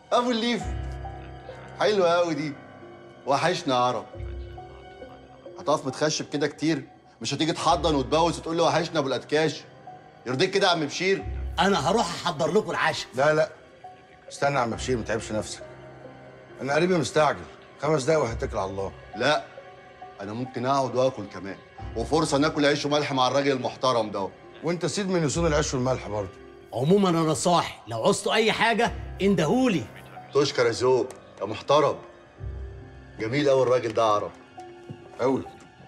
ابو الليف حلوه قوي دي وحشنا يا عرب هتقف متخشب كده كتير مش هتيجي تحضن وتبوس وتقول لي وحشنا ابو الاتكاش يرضيك كده يا عم بشير انا هروح احضر لكم العشاء لا لا استنى يا عم بشير ما تعبش نفسك انا قريبي مستعجل خمس دقايق وهتكل على الله لا انا ممكن اقعد واكل كمان وفرصه ناكل عيش وملح مع الراجل المحترم ده وانت سيد من يصون العيش والملح برضه عموما انا صاحي لو عوزتوا اي حاجه اندهولي تشكر يا ذوق يا محترم جميل قوي الراجل ده يا عرب قوي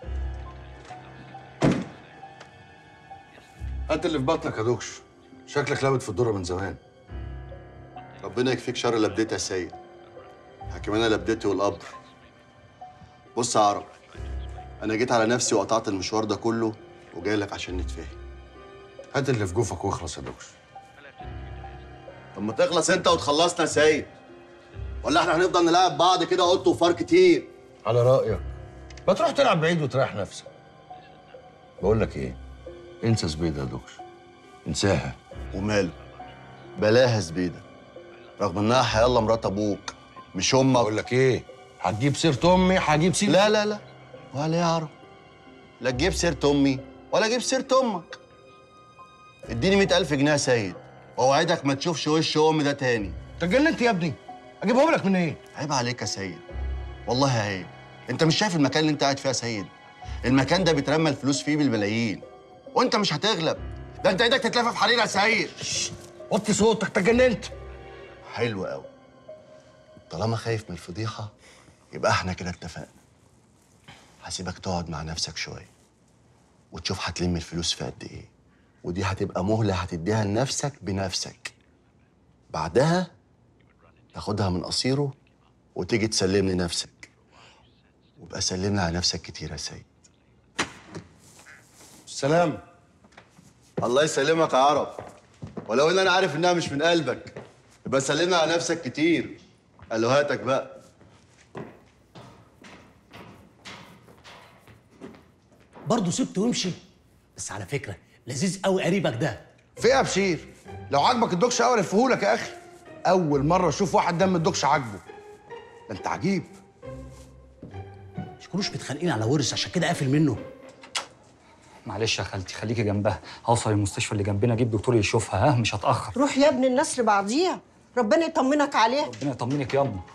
هات اللي في بطنك يا دوكش شكلك لابت في الدره من زمان ربنا يكفيك شر لبدتي يا سيد حكم انا لبدتي والقبر بص يا عرب انا جيت على نفسي وقطعت المشوار ده كله وجاي لك عشان نتفاهم هات اللي في جوفك واخلص يا دوكش طب ما تخلص انت وتخلصنا يا سيد ولا احنا هنفضل نلعب بعض كده قط وفار كتير على رايك ما تروح تلعب بعيد وتريح نفسك بقول لك ايه انسى زبيده يا دوكش انساها وماله بلاها زبيده رغم انها حيالله مرات ابوك مش امك بقول لك ايه هتجيب سيره امي هجيب سيره لا لا لا ولا يعرف لا تجيب سيرة أمي ولا أجيب سيرة أمك اديني مئة ألف جنيه يا سيد وأوعدك ما تشوفش وش أمي ده تاني انت اتجننت يا ابني اجيبهم لك من ايه عيب عليك يا سيد والله عيب أنت مش شايف المكان اللي أنت قاعد فيه يا سيد المكان ده بيترمى الفلوس فيه بالملايين وأنت مش هتغلب ده أنت إيدك تتلف في حرير يا سيد وطي صوتك اتجننت حلو قوي طالما خايف من الفضيحة يبقى احنا كده اتفقنا هسيبك تقعد مع نفسك شوية وتشوف هتلم الفلوس في قد ايه ودي هتبقى مهلة هتديها لنفسك بنفسك بعدها تاخدها من قصيره وتيجي تسلم لي نفسك وابقى سلمنا على نفسك كتير يا سيد السلام الله يسلمك يا عرب ولو ان انا عارف انها مش من قلبك يبقى سلمنا على نفسك كتير الوهاتك بقى برضه سبته وامشي بس على فكره لذيذ قوي قريبك ده في ايه يا بشير لو عاجبك الدوكش قوي الفهولك يا اخي اول مره اشوف واحد دم الدوكش عاجبه ده انت عجيب مش كلوش متخانقين على ورث عشان كده قافل منه معلش يا خالتي خليكي جنبها هوصل المستشفى اللي جنبنا اجيب دكتور يشوفها ها مش هتاخر روح يا ابن الناس لبعضيها ربنا يطمنك عليها ربنا يطمنك يا امي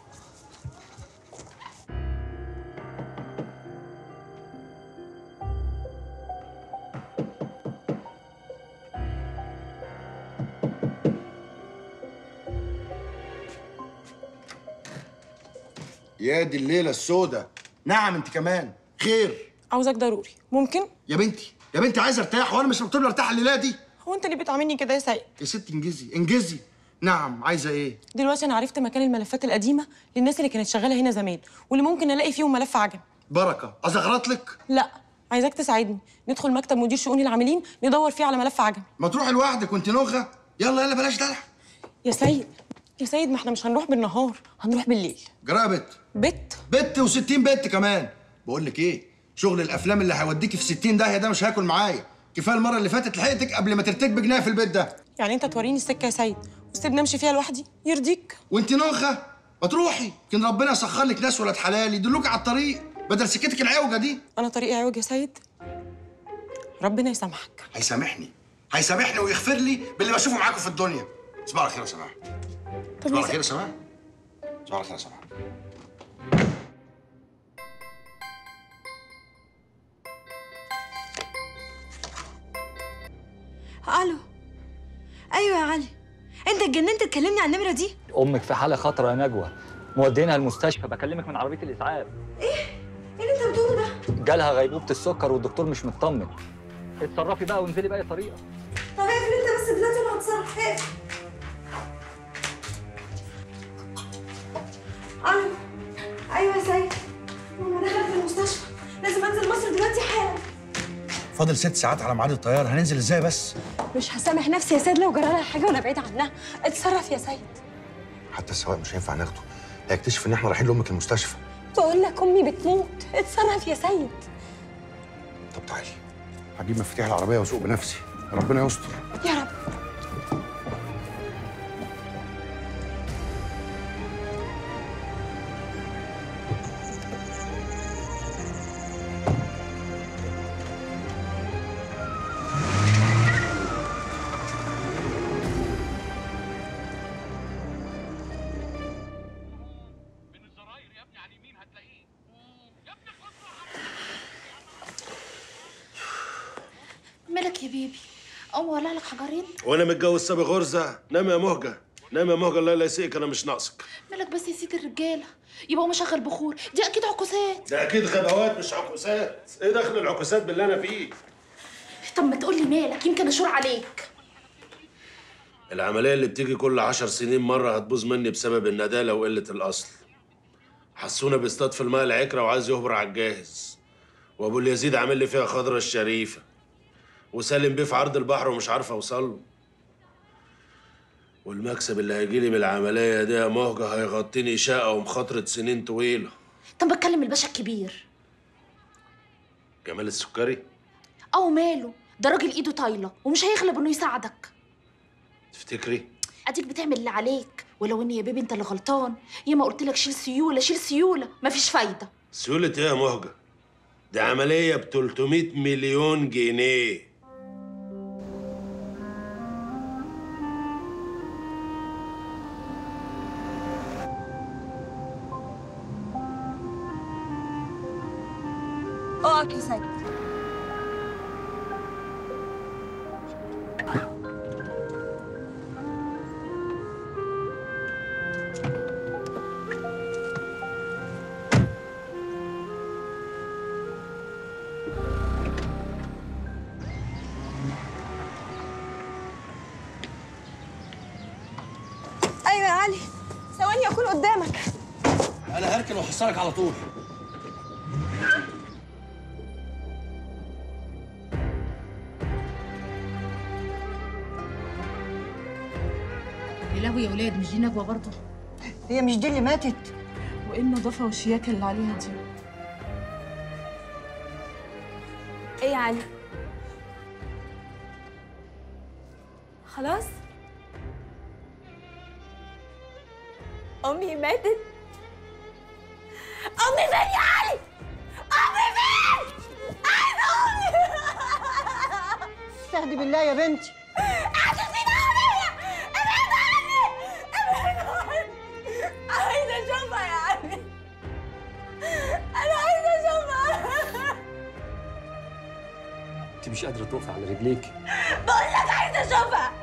يا دي الليله السوداء نعم انت كمان خير عاوزك ضروري ممكن يا بنتي يا بنتي عايز ارتاح وانا مش مكتوب لي ارتاح الليله دي هو انت اللي بتعاملني كده يا سيد يا ستي انجزي انجزي نعم عايزه ايه دلوقتي انا عرفت مكان الملفات القديمه للناس اللي كانت شغاله هنا زمان واللي ممكن الاقي فيهم ملف عجم بركه ازغرط لك لا عايزاك تساعدني ندخل مكتب مدير شؤون العاملين ندور فيه على ملف عجم ما تروحي لوحدك وانت نغه يلا يلا بلاش دلع يا سيد يا سيد ما احنا مش هنروح بالنهار هنروح بالليل جرى بت بت بت و60 بت كمان بقول لك ايه شغل الافلام اللي هيوديكي في 60 داهيه ده مش هاكل معايا كفايه المره اللي فاتت لحقتك قبل ما ترتكب جنايه في البيت ده يعني انت توريني السكه يا سيد وتسيبني امشي فيها لوحدي يرضيك وانت نوخه ما تروحي يمكن ربنا يسخر لك ناس ولاد حلال يدلوك على الطريق بدل سكتك العوجه دي انا طريقي عوج يا سيد ربنا يسامحك هيسامحني هيسامحني ويغفر لي باللي بشوفه معاكم في الدنيا صباح الخير يا سماح طب صباح يا الخير يا سيد سماح صباح الخير يا سماح الو ايوه يا علي انت اتجننت تكلمني على النمره دي امك في حاله خطره يا نجوى مودينها المستشفى بكلمك من عربيه الاسعاف ايه اللي انت بتقوله ده جالها غيبوبه السكر والدكتور مش مطمن اتصرفي بقى وانزلي باي طريقه طب اقفل انت بس دلوقتي وانا هتصرف اقفل الو ايوه يا سيد ماما دخلت المستشفى لازم انزل مصر دلوقتي حالا فاضل ست ساعات على ميعاد الطياره هننزل ازاي بس مش هسامح نفسي يا سيد لو جرى لها حاجه وانا بعيد عنها اتصرف يا سيد حتى السواق مش هينفع ناخده هيكتشف ان احنا رايحين لامك المستشفى بقول لك امي بتموت اتصرف يا سيد طب تعالي هجيب مفاتيح العربيه واسوق بنفسي ربنا يستر يا رب مالك يا بيبي قوم ولع لك حجرين وانا متجوز سابي غرزه نام يا مهجه نام يا مهجه الله لا يسيئك انا مش ناقصك مالك بس يا سيدي الرجاله يبقى هو مشغل بخور دي اكيد عكوسات ده اكيد غباوات مش عكوسات ايه دخل العكوسات باللي انا فيه طب ما تقول لي مالك يمكن اشور عليك العمليه اللي بتيجي كل عشر سنين مره هتبوظ مني بسبب الندالة وقله الاصل حسونا بيصطاد في الماء العكره وعايز يهبر على الجاهز وابو اليزيد عامل لي فيها خضره الشريفه وسالم بيه في عرض البحر ومش عارف اوصل له والمكسب اللي هيجي لي من العمليه دي يا مهجه هيغطيني شقه ومخاطره سنين طويله طب بتكلم الباشا الكبير جمال السكري او ماله ده راجل ايده طايله ومش هيغلب انه يساعدك تفتكري اديك بتعمل اللي عليك ولو ان يا بيبي انت اللي غلطان ياما قلت لك شيل سيوله شيل سيوله مفيش فايده سيولة ايه يا مهجة؟ دي عملية ب 300 مليون جنيه اقعد يا سيد ايوه يا علي ثواني اكون قدامك انا هركن واحصلك على طول يا لهوي يا ولاد مش دي نجوى برضه هي مش دي اللي ماتت وايه النظافه والشياكه اللي عليها دي ايه يا علي خلاص امي ماتت امي فين يا علي امي فين عايزه امي استهدي بالله يا بنتي عشان عليا ابعد عني ابعد عني عايزه اشوفها يا علي انا عايزه اشوفها انت مش قادره تقفي على رجليك بقول لك عايزه اشوفها